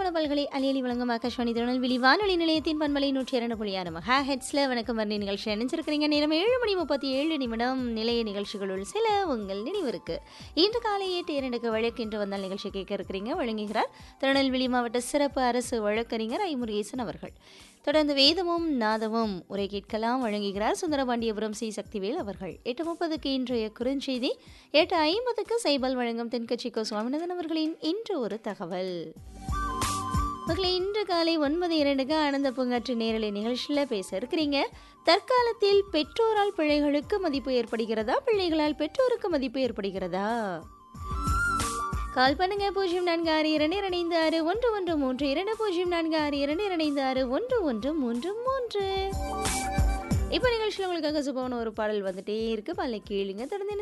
தமிழ் பல்கலை அலியலி வழங்கும் ஆகாஷ்வாணி திருநெல்வேலி வானொலி நிலையத்தின் பண்பலை நூற்றி இரண்டு புள்ளி ஆறு மகா ஹெட்ஸ்ல வணக்கம் வரணி நிகழ்ச்சி நினைச்சிருக்கிறீங்க நேரம் ஏழு மணி முப்பத்தி ஏழு நிமிடம் நிலைய நிகழ்ச்சிகளுள் சில உங்கள் நினைவிருக்கு இன்று காலை எட்டு இரண்டுக்கு வழக்கின்று வந்தால் நிகழ்ச்சி கேட்க இருக்கிறீங்க வழங்குகிறார் திருநெல்வேலி மாவட்ட சிறப்பு அரசு வழக்கறிஞர் ஐ முருகேசன் அவர்கள் தொடர்ந்து வேதமும் நாதமும் உரை கேட்கலாம் வழங்குகிறார் சுந்தரபாண்டியபுரம் சி சக்திவேல் அவர்கள் எட்டு முப்பதுக்கு இன்றைய குறுஞ்செய்தி எட்டு ஐம்பதுக்கு சைபல் வழங்கும் தென்கட்சிக்கோ சுவாமிநாதன் அவர்களின் இன்று ஒரு தகவல் மக்களை இன்று காலை ஒன்பது இரண்டுக்கு ஆனந்த பூங்காற்று நேரலை நிகழ்ச்சியில் பேச இருக்கிறீங்க தற்காலத்தில் பெற்றோரால் பிள்ளைகளுக்கு மதிப்பு ஏற்படுகிறதா பிள்ளைகளால் பெற்றோருக்கு மதிப்பு ஏற்படுகிறதா கால் பண்ணுங்க பூஜ்ஜியம் நான்கு ஆறு இரண்டு இரண்டு ஆறு ஒன்று ஒன்று மூன்று இரண்டு பூஜ்ஜியம் நான்கு ஆறு இரண்டு இரண்டு ஆறு ஒன்று ஒன்று மூன்று மூன்று இப்போ நிகழ்ச்சியில் உங்களுக்காக சுபமான ஒரு பாடல் வந்துட்டே இருக்கு பல்ல கேளுங்க தொடர்ந்து